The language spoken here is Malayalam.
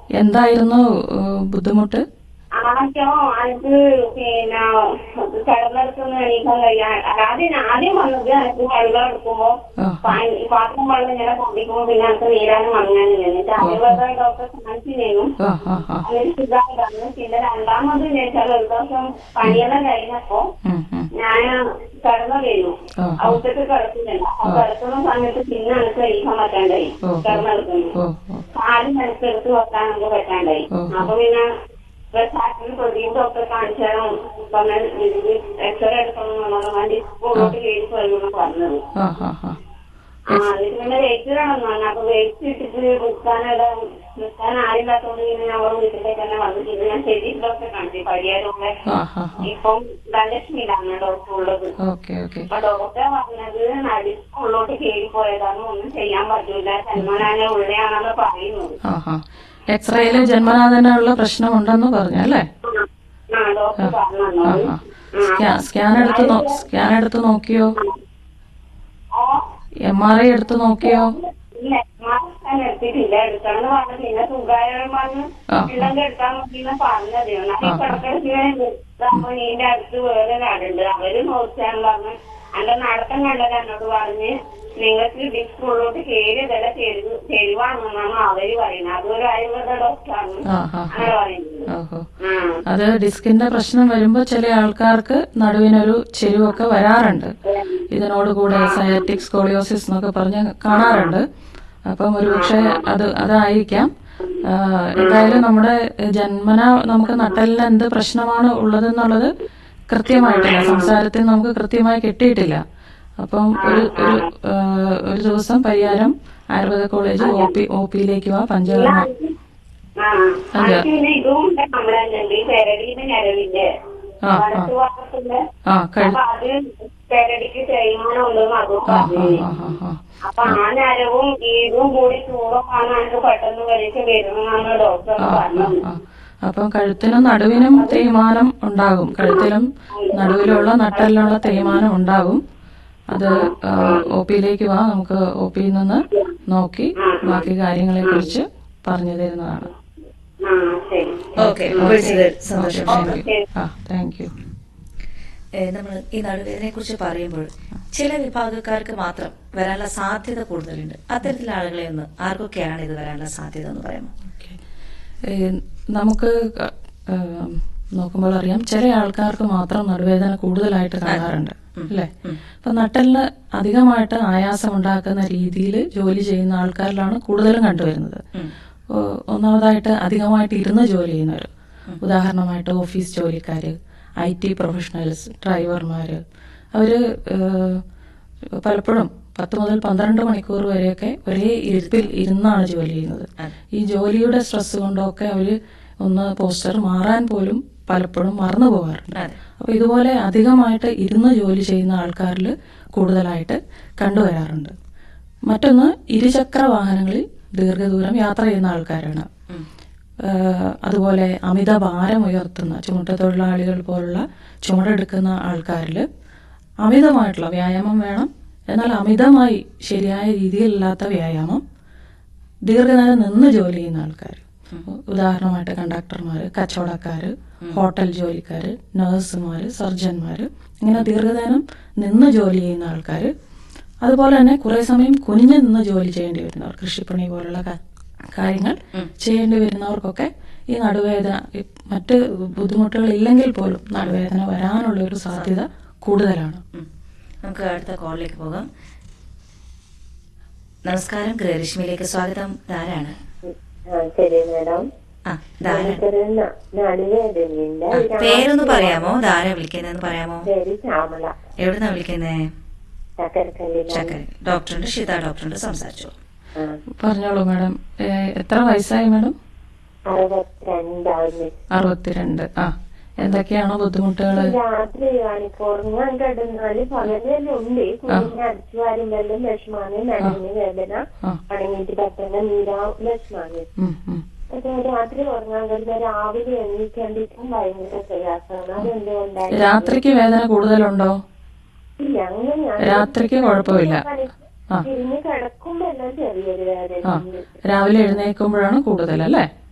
എന്തായിരുന്നു ഏഹ്, ബുദ്ധിമുട്ട് ആദ്യം അത് പിന്നെ കിടന്നെടുക്കുന്ന എണീക്കാൻ കഴിയാൻ ആദ്യം ആദ്യം വന്നത് എനിക്ക് വെള്ളം എടുക്കുമ്പോ ആ. പാ- ഈ പാത്രം വെള്ളം ഇങ്ങനെ പൊടിക്കുമ്പോ പിന്നെ എനിക്ക് നീരാനും മങ്ങാനും എന്നിട്ട് ആയുർവേദ ഡോക്ടറെ കാണിച്ചിരുന്നു ആ ആ ആ അതിന് സുഖമായിട്ടാണ് പിന്നെ രണ്ടാമത് വെച്ചാൽ ഒരു ദിവസം പണിയെല്ലാം കഴിഞ്ഞപ്പോ ഉം, ഉം. ഞാൻ കിടന്നു വീണു ആ, ആ. ഔട്ടത്ത് കിടക്കുന്നില്ല ആ കിടക്കുന്ന സമയത്ത് പിന്നെ എനിക്ക് കഴിക്കാൻ പറ്റാണ്ടായി ഓ. കിടന്നെടുക്കുന്നു ഓ ഓ കാല് നിനക്ക് എടുത്ത് വെക്കാൻ നമുക്ക് പറ്റാണ്ടായി ഓ. അപ്പൊ പിന്നെ പ്രസാദിന് പ്രതിയും ഡോക്ടറെ കാണിച്ചാലും എക്സ്റേ എടുക്കണം എന്നുള്ളത് വേണ്ടി സ്കൂളിലോട്ട് കയറി പോയെന്നാണ് പറഞ്ഞത് ആ ആ ആ ആ അതിന് പിന്നെ വെയിറ്റ് വേണം പറഞ്ഞു അപ്പൊ വെയിറ്റ് ഇട്ടിട്ട് നിൽക്കാനിടാൻ നിൽക്കാൻ ആരില്ലാത്തോണ്ട് പിന്നെ ഞങ്ങൾ വീട്ടിലേക്ക് തന്നെ വന്നു പിന്നെ ഞാൻ ശരി ഡോക്ടറെ കാണിച്ചു പരിഹാരമൊക്കെ ആ ആ ആ ഇപ്പം ധനലക്ഷ്മിയിലാണ് ഡോക്ടർ ഉള്ളത് ഓക്കെ ഓക്കെ അപ്പൊ ഡോക്ടർ പറഞ്ഞത് നടി സ്കൂളിലോട്ട് കയറി പോയതാണ് ഒന്നും ചെയ്യാൻ പറ്റൂല സൽമാനാനെ ഉള്ളയാണെന്ന് പറയുന്നത് ആ ആ എക്സ്റേയില് ജന്മനാ തന്നെ ഉള്ള പ്രശ്നമുണ്ടെന്ന് പറഞ്ഞു അല്ലേ ആ ഡോക്ടർ ആ പറഞ്ഞു ആ സ്കാൻ സ്കാൻ എടുത്ത് നോ- സ്കാൻ എടുത്ത് നോക്കിയോ എം ആർ ഐ എടുത്ത് നോക്കിയോ ഇല്ല മാസ്കാൻ എടുത്തിട്ടില്ല എടുക്കണം പറഞ്ഞു പിന്നെ സുഖായം പറഞ്ഞു ആ. ഉണ്ടെങ്കിൽ എടുക്കാൻ മതിയെന്ന് പറഞ്ഞത് എന്നാൽ ഈ കിടക്കിടക്കിങ്ങനെ അപ്പൊ നീന്റെ അടുത്ത് വേറെ ഒരാളുണ്ട് അവര് നോക്കാൻ പറഞ്ഞു എന്റെ നടത്തം കണ്ടത് എന്നോട് പറഞ്ഞ് നിങ്ങൾക്ക് ഡിസ്ക് ഉള്ളോട്ട് കയറിയതല്ല ചെരുവാണെന്നാണ് അവര് പറയുന്നത് അതൊരു ആയുർവേദ ഡോക്ടറാണ് ആ ആ അങ്ങനെ പറയുന്നത് ഓഹോ ആ അത് ഡിസ്കിന്റെ പ്രശ്നം വരുമ്പോൾ ചില ആൾക്കാർക്ക് നടുവിനൊരു ചെരിവൊക്കെ വരാറുണ്ട് ഇതിനോട് കൂടെ സയാറ്റിക് സ്കോളിയോസിസ് എന്നൊക്കെ പറഞ്ഞ് കാണാറുണ്ട് അപ്പം ഒരുപക്ഷെ അത് അതായിരിക്കാം ആ, എന്തായാലും നമ്മുടെ ജന്മന നമുക്ക് നട്ടലിന് എന്ത് പ്രശ്നമാണ് ഉള്ളതെന്നുള്ളത് കൃത്യമായിട്ടില്ല സംസാരത്തിൽ നമുക്ക് കൃത്യമായി കിട്ടിയിട്ടില്ല അപ്പം ഒരു ഒരു ആ, ഒരു ദിവസം പരിഹാരം Ayurveda college O P O പിയിലേക്ക് വാ പഞ്ചകർമ്മ ആ അത് പിന്നെ ഇതും ഉണ്ട് നമ്മളെ ഈ പെരടിന്റെ ഞരവിന്റെ ആ, ആ. വലത്ത് ഭാഗത്തുള്ള ആ കഴി അപ്പൊ അത് പെരടിക്ക് തേയ്മാനം ഉണ്ടെന്ന് അതും ആ പറഞ്ഞു ആ ആ ആ അപ്പൊ ആ നരവും ഇതും കൂടി ചൂടൊക്കെയാണ് എനിക്ക് പെട്ടെന്ന് പരീക്ഷ വരുമെന്നാണ് ഡോക്ടർ ആ, പറഞ്ഞത് ആ. അപ്പം കഴുത്തിനും നടുവിനും തേയ്മാനം ഉണ്ടാകും കഴുത്തിലും നടുവിലുള്ള നട്ടലിലുള്ള തേയ്മാനം ഉണ്ടാകും അത് ഒ പിയിലേക്ക് വാ നമുക്ക് ഒ പിയിൽ നിന്ന് നോക്കി ബാക്കി കാര്യങ്ങളെ കുറിച്ച് പറഞ്ഞു തരുന്നതാണ് ആ ശരി ഓക്കെ വിളിച്ചത് സന്തോഷം താങ്ക് യു ആ താങ്ക് യു നമ്മൾ ഈ നടുവേദനയെ കുറിച്ച് പറയുമ്പോൾ ചില വിഭാഗക്കാർക്ക് മാത്രം വരാനുള്ള സാധ്യത കൂടുതലുണ്ട് അത്തരത്തിലുള്ള ആളുകളെ ഒന്ന് ആർക്കൊക്കെയാണ് ഇത് വരാനുള്ള സാധ്യത എന്ന് പറയാമോ ഓക്കെ. ഏ, നമുക്ക് ക- ഏം, നോക്കുമ്പോൾ അറിയാം ചില ആൾക്കാർക്ക് മാത്രം നടുവേദന കൂടുതലായിട്ട് കാണാറുണ്ട് അല്ലേ അപ്പൊ നട്ടലിന് അധികമായിട്ട് ആയാസം ഉണ്ടാക്കുന്ന രീതിയിൽ ജോലി ചെയ്യുന്ന ആൾക്കാരിലാണ് കൂടുതലും കണ്ടുവരുന്നത് ഓ- ഒന്നാമതായിട്ട് അധികമായിട്ട് ഇരുന്ന് ജോലി ചെയ്യുന്നവർ ഉദാഹരണമായിട്ട് ഓഫീസ് ജോലിക്കാര് ഐ ടി പ്രൊഫഷണൽസ് ഡ്രൈവർമാര് അവര് ഏഹ്, പലപ്പോഴും പത്ത് മുതൽ പന്ത്രണ്ട് മണിക്കൂർ വരെയൊക്കെ ഒരേ ഇരുപ്പിൽ ഇരുന്നാണ് ജോലി ചെയ്യുന്നത് ഈ ജോലിയുടെ സ്ട്രെസ് കൊണ്ടൊക്കെ അവര് ഒന്ന് പോസ്റ്റർ മാറാൻ പോലും പലപ്പോഴും മറന്നു പോകാറുണ്ട് അതെ. അപ്പൊ ഇതുപോലെ അധികമായിട്ട് ഇരുന്ന് ജോലി ചെയ്യുന്ന ആൾക്കാരിൽ കൂടുതലായിട്ട് കണ്ടുവരാറുണ്ട് മറ്റൊന്ന് ഇരുചക്ര വാഹനങ്ങളിൽ ദീർഘദൂരം യാത്ര ചെയ്യുന്ന ആൾക്കാരാണ് ഏഹ് അതുപോലെ അമിത ഭാരം ഉയർത്തുന്ന ചുമട്ട തൊഴിലാളികൾ പോലുള്ള ചുമടെടുക്കുന്ന ആൾക്കാരിൽ അമിതമായിട്ടുള്ള വ്യായാമം വേണം എന്നാൽ അമിതമായി ശരിയായ രീതിയിലല്ലാത്ത വ്യായാമം ദീർഘനേരം നിന്ന് ജോലി ചെയ്യുന്ന ആൾക്കാർ ഉദാഹരണമായിട്ട് കണ്ടക്ടർമാർ കച്ചവടക്കാർ ഹോട്ടൽ ജോലിക്കാർ നഴ്സുമാർ സർജന്മാർ ഇങ്ങനെ ദീർഘനേരം നിന്ന് ജോലി ചെയ്യുന്ന ആൾക്കാർ അതുപോലെ തന്നെ കുറെ സമയം കുനിഞ്ഞു നിന്ന് ജോലി ചെയ്യേണ്ടി വരുന്നവർ കൃഷിപ്പണി പോലുള്ള കാ- കാര്യങ്ങൾ ചെയ്യേണ്ടി വരുന്നവർക്കൊക്കെ ഈ നടുവേദന ഈ മറ്റ് ബുദ്ധിമുട്ടുകൾ ഇല്ലെങ്കിൽ പോലും നടുവേദന വരാനുള്ള ഒരു സാധ്യത കൂടുതലാണ് ഉം. നമുക്ക് അടുത്ത കോളിലേക്ക് പോകാം നമസ്കാരം ഗൃഹരശ്മിയിലേക്ക് സ്വാഗതം ധാരാണ് ആ, ശരി മാഡം ആ ധാര എനിക്കൊരു ന- നടുവേദനയുണ്ട് ആ, പേരൊന്ന് പറയാമോ ധാര വിളിക്കുന്നതെന്ന് പറയാമോ പേര് ശ്യാമള എവിടുന്നാ വിളിക്കുന്നേ ചക്കരക്കല്ലിലാണ് ചക്കര ഡോക്ടറുണ്ട് ഷിത ഡോക്ടറുണ്ട് സംസാരിച്ചു ആ, പറഞ്ഞോളൂ മാഡം ഏഹ് എത്ര വയസ്സായി മാഡം അറുപത്തിരണ്ടാവുന്നു അറുപത്തിരണ്ട് ആ എന്തൊക്കെയാണോ ബുദ്ധിമുട്ടുകൾ രാത്രി കാണിക്ക് ഉറങ്ങാൻ കിടന്നാല് പകലെല്ലാം ഉണ്ട് കുഞ്ഞിനെ അടിച്ചു വരുമ്പോഴും വിഷമാണ് നടുവിന് വേദന ആ. അണങ്ങിയിട്ട് പെട്ടെന്ന് നീരാ വിഷമാണ് ഉം, ഉം. പക്ഷെ രാത്രി ഉറങ്ങാൻ കിടന്ന രാവിലെ എണീക്കേണ്ടിട്ടും ഭയങ്കര പ്രയാസമാണ് അതെന്തുകൊണ്ടാണ് രാത്രിക്ക് വേദന കൂടുതലുണ്ടോ ഇല്ല അങ്ങനെ രാത്രിക്ക് കുഴപ്പമില്ല ആ തിരിഞ്ഞ് കിടക്കുമ്പോ എല്ലാം ചെറിയൊരു ആ വേദന രാവിലെ എഴുന്നേൽക്കുമ്പോഴാണ് കൂടുതൽ അല്ലേ